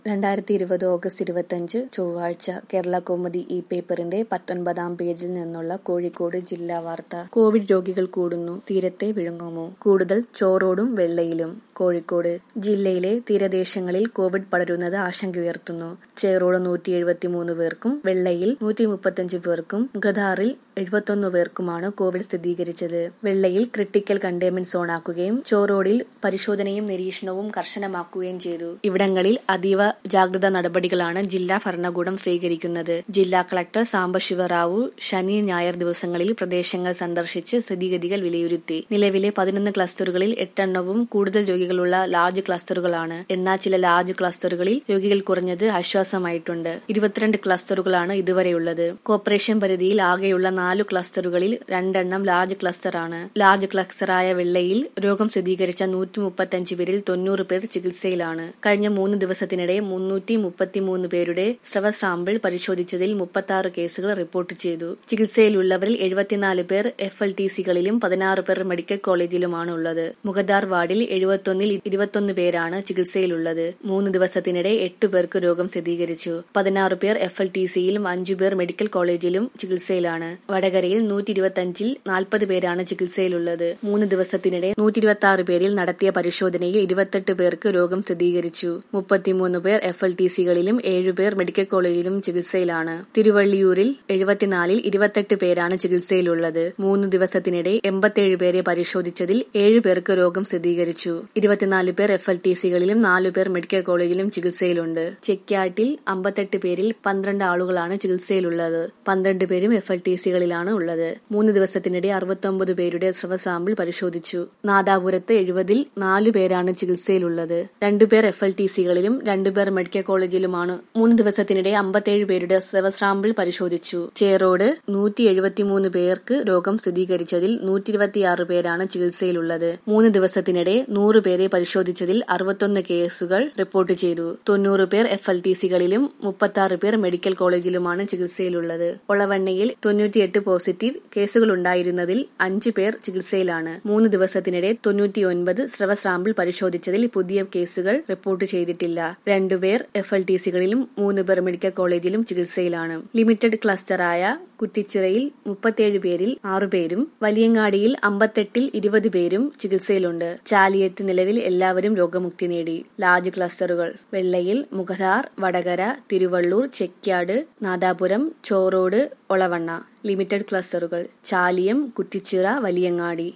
രണ്ടായിരത്തി ഇരുപത് ഓഗസ്റ്റ് ഇരുപത്തഞ്ച് ചൊവ്വാഴ്ച കേരള കൗമുദി ഈ പേപ്പറിന്റെ പത്തൊൻപതാം പേജിൽ നിന്നുള്ള കോഴിക്കോട് ജില്ലാ വാർത്ത കോവിഡ് രോഗികൾ കൂടുന്നു തീരത്തെ വിഴുങ്ങുമോ കൂടുതൽ ചോറോടും വെള്ളയിലും കോഴിക്കോട് ജില്ലയിലെ തീരദേശങ്ങളിൽ കോവിഡ് പടരുന്നത് ആശങ്കയുയർത്തുന്നു ചേറോട് നൂറ്റി എഴുപത്തിമൂന്ന് പേർക്കും വെള്ളയിൽ നൂറ്റി മുപ്പത്തഞ്ച് പേർക്കും ഗദാറിൽ എഴുപത്തൊന്ന് പേർക്കുമാണ് കോവിഡ് സ്ഥിരീകരിച്ചത് വെള്ളയിൽ ക്രിട്ടിക്കൽ കണ്ടെയ്ൻമെന്റ് സോണാക്കുകയും ചോറോഡിൽ പരിശോധനയും നിരീക്ഷണവും കർശനമാക്കുകയും ചെയ്തു ഇവിടങ്ങളിൽ അതീവ ജാഗ്രതാ നടപടികളാണ് ജില്ലാ ഭരണകൂടം സ്വീകരിക്കുന്നത് ജില്ലാ കളക്ടർ സാംബശിവറാവു ശനി ഞായർ ദിവസങ്ങളിൽ പ്രദേശങ്ങൾ സന്ദർശിച്ച് സ്ഥിതിഗതികൾ വിലയിരുത്തി നിലവിലെ പതിനൊന്ന് ക്ലസ്റ്ററുകളിൽ എട്ടെണ്ണവും കൂടുതൽ രോഗികളുള്ള ലാർജ് ക്ലസ്റ്ററുകളാണ് എന്നാൽ ചില ലാർജ് ക്ലസ്റ്ററുകളിൽ രോഗികൾ കുറഞ്ഞത് ആശ്വാസമായിട്ടുണ്ട് ഇരുപത്തിരണ്ട് ക്ലസ്റ്ററുകളാണ് ഇതുവരെയുള്ളത് കോർപ്പറേഷൻ പരിധിയിൽ ആകെയുള്ള നാലു ക്ലസ്റ്ററുകളിൽ രണ്ടെണ്ണം ലാർജ് ക്ലസ്റ്ററാണ് ലാർജ് ക്ലസ്റ്ററായ വെള്ളയിൽ രോഗം സ്ഥിരീകരിച്ച നൂറ്റി മുപ്പത്തഞ്ച് പേരിൽ തൊണ്ണൂറ് പേർ ചികിത്സയിലാണ് കഴിഞ്ഞ മൂന്ന് ദിവസത്തിനിടെ മുന്നൂറ്റി മുപ്പത്തിമൂന്ന് പേരുടെ സ്രവ സാമ്പിൾ പരിശോധിച്ചതിൽ മുപ്പത്തി ആറ് കേസുകൾ റിപ്പോർട്ട് ചെയ്തു ചികിത്സയിലുള്ളവരിൽ എഴുപത്തിനാല് പേർ എഫ് എൽ ടി സികളിലും പതിനാറ് പേർ മെഡിക്കൽ കോളേജിലുമാണ് ഉള്ളത് മുഖദാർ വാർഡിൽ എഴുപത്തൊന്നിൽ ഇരുപത്തൊന്ന് പേരാണ് ചികിത്സയിലുള്ളത് മൂന്ന് ദിവസത്തിനിടെ എട്ട് പേർക്ക് രോഗം സ്ഥിരീകരിച്ചു പതിനാറ് പേർ എഫ് എൽ ടി സിയിലും അഞ്ചു പേർ മെഡിക്കൽ കോളേജിലും ചികിത്സയിലാണ് വടകരയിൽ നൂറ്റി ഇരുപത്തിയഞ്ചിൽ നാൽപ്പത് പേരാണ് ചികിത്സയിലുള്ളത് മൂന്ന് ദിവസത്തിനിടെ നൂറ്റി ഇരുപത്തി ആറ് പേരിൽ നടത്തിയ പരിശോധനയിൽ ഇരുപത്തെട്ട് പേർക്ക് രോഗം സ്ഥിരീകരിച്ചു മുപ്പത്തിമൂന്ന് പേർ എഫ് എൽ ടി സികളിലും ഏഴുപേർ മെഡിക്കൽ കോളേജിലും ചികിത്സയിലാണ് തിരുവള്ളിയൂരിൽ എഴുപത്തിനാലിൽ ഇരുപത്തെട്ട് പേരാണ് ചികിത്സയിലുള്ളത് മൂന്ന് ദിവസത്തിനിടെ എൺപത്തിയേഴ് പേരെ പരിശോധിച്ചതിൽ ഏഴ് പേർക്ക് രോഗം സ്ഥിരീകരിച്ചു ഇരുപത്തിനാല് പേർ എഫ് എൽ ടി സികളിലും നാലു പേർ മെഡിക്കൽ കോളേജിലും ചികിത്സയിലുണ്ട് ചെക്യാട്ടിൽ അമ്പത്തെട്ട് പേരിൽ പന്ത്രണ്ട് ആളുകളാണ് ചികിത്സയിലുള്ളത് പന്ത്രണ്ട് പേരും എഫ് എൽ ടി സികളിലാണ് ഉള്ളത് മൂന്ന് ദിവസത്തിനിടെ അറുപത്തൊമ്പത് പേരുടെ സ്രവ സാമ്പിൾ പരിശോധിച്ചു നാദാപുരത്ത് എഴുപതിൽ നാലു പേരാണ് ചികിത്സയിലുള്ളത് രണ്ടുപേർ എഫ് എൽ ടി സികളിലും രണ്ടുപേർ മെഡിക്കൽ കോളേജിലുമാണ് മൂന്ന് ദിവസത്തിനിടെ അമ്പത്തേഴ് പേരുടെ സ്രവ സാമ്പിൾ പരിശോധിച്ചു ചേറോട് നൂറ്റി എഴുപത്തിമൂന്ന് പേർക്ക് രോഗം സ്ഥിരീകരിച്ചതിൽ നൂറ്റി ഇരുപത്തിയാറ് പേരാണ് ചികിത്സയിലുള്ളത് മൂന്ന് ദിവസത്തിനിടെ നൂറ് പേരെ പരിശോധിച്ചതിൽ അറുപത്തൊന്ന് കേസുകൾ റിപ്പോർട്ട് ചെയ്തു തൊണ്ണൂറ് പേർ എഫ് എൽ ടി സികളിലും മുപ്പത്തി പേർ മെഡിക്കൽ കോളേജിലുമാണ് ചികിത്സയിലുള്ളത് ഒളവണ്ണയിൽ തൊണ്ണൂറ്റിയെട്ട് പോസിറ്റീവ് കേസുകൾ ഉണ്ടായിരുന്നതിൽ അഞ്ചു പേർ ചികിത്സയിലാണ് മൂന്ന് ദിവസത്തിനിടെ തൊണ്ണൂറ്റിയൊൻപത് സ്രവ സാമ്പിൾ പരിശോധിച്ചതിൽ പുതിയ കേസുകൾ റിപ്പോർട്ട് ചെയ്തിട്ടില്ല രണ്ടുപേർ എഫ് എൽ ടി സികളിലും മൂന്ന് പേർ മെഡിക്കൽ കോളേജിലും ചികിത്സയിലാണ് ലിമിറ്റഡ് ക്ലസ്റ്ററായ കുറ്റിച്ചിറയിൽ മുപ്പത്തിയേഴ് പേരിൽ ആറുപേരും വലിയങ്ങാടിയിൽ അമ്പത്തെട്ടിൽ ഇരുപത് പേരും ചികിത്സയിലുണ്ട് ചാലിയത്ത് നിലവിൽ എല്ലാവരും രോഗമുക്തി നേടി ലാർജ് ക്ലസ്റ്ററുകൾ വെള്ളയിൽ മുഖദാർ വടകര തിരുവള്ളൂർ ചെക്യാട് നാദാപുരം ചോറോട് ഒളവണ്ണ ലിമിറ്റഡ് ക്ലസ്റ്ററുകൾ ചാലിയം കുറ്റിച്ചിറ വലിയങ്ങാടി